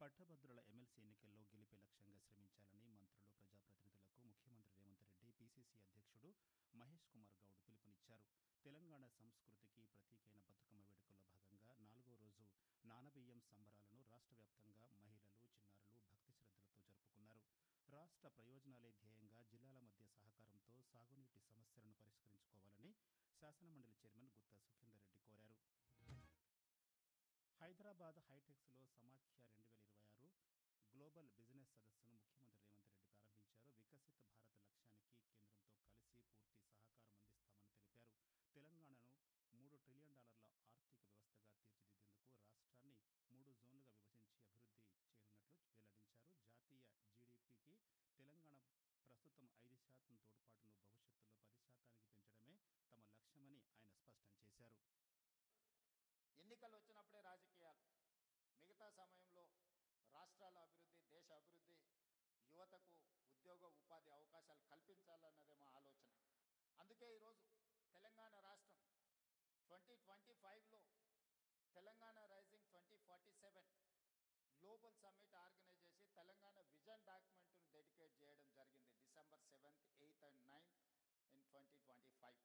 పట్టభద్రుల ఎమ్మెల్సీ ఎన్నికల్లో గెలిపే లక్ష్యంగా శ్రమించాలని మంత్రులు ప్రజాప్రతినిధులకు ముఖ్యమంత్రి రేవంత్ రెడ్డి పీసీసీ అధ్యక్షుడు మహేష్ కుమార్ గౌడ్ పిలుపునిచ్చారు తెలంగాణ సంస్కృతికి ప్రతీకైన బతుకమ్మ వేడుకల్లో భాగంగా నాలుగో రోజు నానబియ్యం సంబరాలను రాష్ట్ర వ్యాప్తంగా మహిళలు చిన్నారులు భక్తి శ్రద్ధలతో జరుపుకున్నారు రాష్ట్ర ప్రయోజనాలే ధ్యేయంగా జిల్లాల మధ్య సహకారంతో సాగునీటి సమస్యలను పరిష్కరించుకోవాలని శాసనమండలి చైర్మన్ గుత్తా సుఖేందర్ రెడ్డి కోరారు హైదరాబాద్ హైటెక్స్లో సమాఖ్య రెండు వేల ఇరవై ఆరు గ్లోబల్ బిజినెస్ సదస్సును ముఖ్యమంత్రి రేవంత్ రెడ్డి ప్రారంభించారు వికసిత్ భారత్ లక్ష్యానికి కేంద్రంతో కలిసి పూర్తి సహకారం అందిస్తామని తెలిపారు తెలంగాణను మూడు ట్రిలియన్ డాలర్ల ఆర్థిక వ్యవస్థగా తీర్చిదిద్దేందుకు రాష్ట్రాన్ని మూడు జోన్లుగా విభజించి అభివృద్ధి చేయనున్నట్లు వెల్లడించారు జాతీయ జీడీపీకి తెలంగాణ ప్రస్తుతం ఐదు శాతం తోడ్పాటును భవిష్యత్తులో పది శాతానికి పెంచడమే తమ లక్ష్యమని ఆయన స్పష్టం చేశారు ఎన్నికలు వచ్చినప్పుడే రాజకీయాలు మిగతా సమయంలో రాష్ట్రాల అభివృద్ధి దేశ అభివృద్ధి యువతకు ఉద్యోగ ఉపాధి అవకాశాలు కల్పించాలన్నదే మా ఆలోచన అందుకే ఈరోజు తెలంగాణ రాష్ట్రం ట్వంటీ ట్వంటీ ఫైవ్లో Telangana rising twenty forty seven global summit organise చేసి తెలంగాణ విజన్ డాక్యుమెంట్ను డెడికేట్ చేయడం జరిగింది December seventh eighth and ninth in twenty twenty five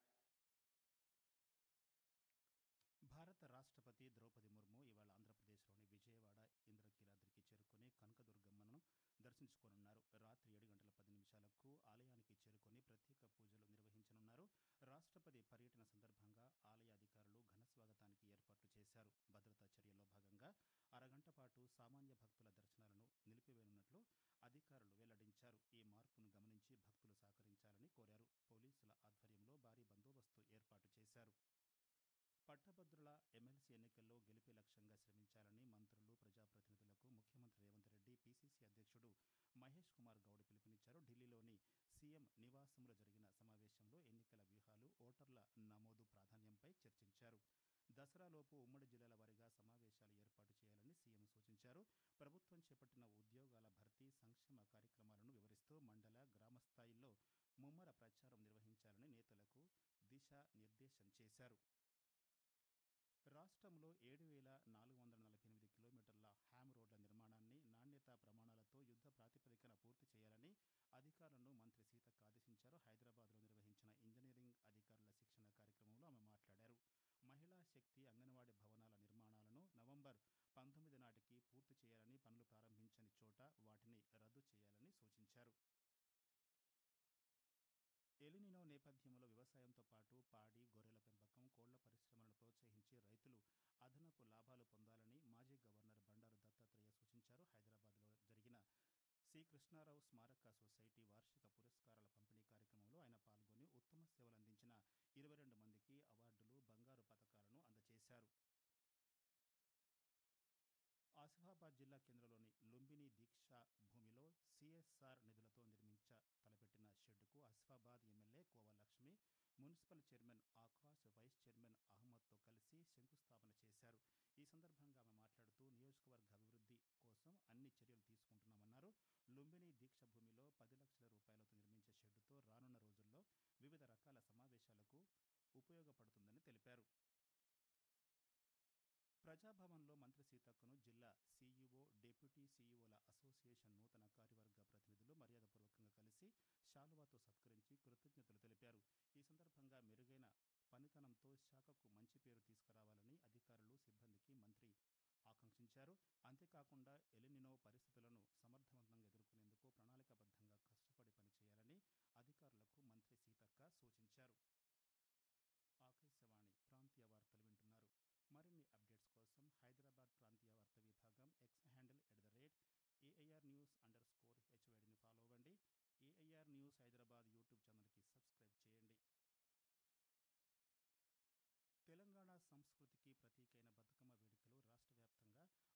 భారత రాష్ట్రపతి ద్రౌపది ముర్ము ఇవాళ ఆంధ్రప్రదేశ్లోని విజయవాడ ఇంద్రకీలాద్రికి చేరుకుని కనకదుర్గమ్మను దర్శించుకోనున్నారు రాత్రి ఏడు గంటల పది నిమిషాలకు ఆలయానికి చేరుకొని ప్రత్యేక పూజలు నిర్వహించనున్నారు రాష్ట్రపతి పర్యటన సందర్భంగా ఆలయ అధికారులు ఘన స్వాగతానికి ఏర్పాట్లు చేశారు భద్రతా చర్యల్లో భాగంగా అరగంట పాటు సామాన్య భక్తుల దర్శనాలను నిలిపివేయనున్నట్లు అధికారులు వెల్లడించారు ఈ మార్పును గమనించి భక్తులు సహకరించాలని కోరారు పోలీసుల ఆధ్వర్యంలో భారీ బందోబస్తు ఏర్పాటు చేశారు పట్టభద్రుల ఎమ్మెల్సీ ఎన్నికల్లో గెలిపే లక్ష్యంగా శ్రమించాలని మంత్రులు ప్రజాప్రతినిధులకు ముఖ్యమంత్రి రేవంత్ రెడ్డి పీసీసీ అధ్యక్షుడు మహేష్ కుమార్ గౌడ్ పిలుపునిచ్చారు ఢిల్లీలోని సీఎం నివాసంలో జరిగిన సమావేశంలో ఎన్నికల వ్యూహాలు ఓటర్ల నమోదు ప్రాధాన్యంపై చర్చించారు దసరాలోపు ఉమ్మడి జిల్లాల వారీగా సమావేశాలు ఏర్పాటు చేయాలని సీఎం సూచించారు ప్రభుత్వం చేపట్టిన ఉద్యోగాల భర్తీ సంక్షేమ కార్యక్రమాలను వివరిస్తూ మండల గ్రామ స్థాయిల్లో ముమ్మర ప్రచారం నిర్వహించాలని నేతలకు దిశానిర్దేశం చేశారు రాష్ట్రంలో ఏడు వేల నాలుగు వందల నలభై ఎనిమిది కిలోమీటర్ల హ్యామ్ రోడ్ల నిర్మాణాన్ని నాణ్యతా ప్రమాణాలతో యుద్ధ ప్రాతిపదికన పూర్తి చేయాలని అధికారులను మంత్రి సీతక్క ఆదేశించారు హైదరాబాద్లో నిర్వహించిన ఇంజనీరింగ్ అధికారుల శిక్షణ కార్యక్రమంలో ఆమె మాట్లాడారు మహిళా శక్తి అంగన్వాడీ భవనాల నిర్మాణాలను నవంబర్ పంతొమ్మిది నాటికి పూర్తి చేయాలని పనులు ప్రారంభించని చోట వాటిని రద్దు చేయాలని సూచించారు ఎలినినో నేపథ్యంలో వ్యవసాయంతో పాటు పాడి గొర్రెల పెంపకం కోళ్ల పరిశ్రమలను ప్రోత్సహించి రైతులు అదనపు లాభాలు పొందాలని మాజీ గవర్నర్ బండారు దత్తాత్రేయ సూచించారు హైదరాబాద్లో జరిగిన సి కృష్ణారావు స్మారక సొసైటీ వార్షిక పురస్కారాల పంపిణీ కార్యక్రమంలో ఆయన పాల్గొని ఉత్తమ సేవలు అందించిన ఇరవై రెండు మందికి అవార్డులు బంగారు పథకాలను అందజేశారు ఆసిఫాబాద్ జిల్లా కేంద్రంలోని లుంబిని దీక్షా భూమిలో సిఎస్ఆర్ నిధులతో నిర్మించ తలపెట్టిన షెడ్డుకు Asifabad MLA Kova Lakshmi municipal chairman Akash vice chairman అహ్మద్తో కలిసి శంకుస్థాపన చేశారు ఈ సందర్భంగా ఆమె మాట్లాడుతూ నియోజకవర్గ అభివృద్ధి కోసం అన్ని చర్యలు తీసుకుంటున్నామన్నారు లుంబిని దీక్ష భూమిలో పది లక్షల రూపాయలతో నిర్మించే షెడ్డుతో రానున్న రోజుల్లో వివిధ రకాల సమావేశాలకు ఉపయోగపడుతుందని తెలిపారు ప్రజాభవన్లో మంత్రి సీతక్కను జిల్లా సీఈఓ డిప్యూటీ సీఈఓల అసోసియేషన్ నూతన కార్యవర్గ ప్రతినిధులు మర్యాదపూర్వకంగా కలిసి శాలువాతో సత్కరించి కృతజ్ఞతలు తెలిపారు ఈ సందర్భంగా మెరుగైన పనితనంతో శాఖకు మంచి పేరు తీసుకురావాలని అధికారులు సిబ్బందికి మంత్రి ఆకాంక్షించారు అంతేకాకుండా ఎలినినో పరిస్థితులను సమర్థవంతంగా ఎదుర్కొనేందుకు ప్రణాళికాబద్ధంగా కష్టపడి పనిచేయాలని అధికారులకు మంత్రి సీతక్క సూచించారు ఆకాశవాణి ప్రాంతీయ వార్తలు వింటున్నారు మరిన్ని అప్డేట్స్ కోసం హైదరాబాద్ ప్రాంతీయ వార్త విభాగం X handle at the rate AIR news underscore స్కోర్ హెచ్వైడిని ఫాలో అవ్వండి ఏఐఆర్ న్యూస్ హైదరాబాద్ యూట్యూబ్ ఛానల్కి సబ్స్క్రైబ్ చేయండి తెలంగాణ సంస్కృతికి ప్రతీకైన బతుకమ్మ వేడుకలు రాష్ట్ర వ్యాప్తంగా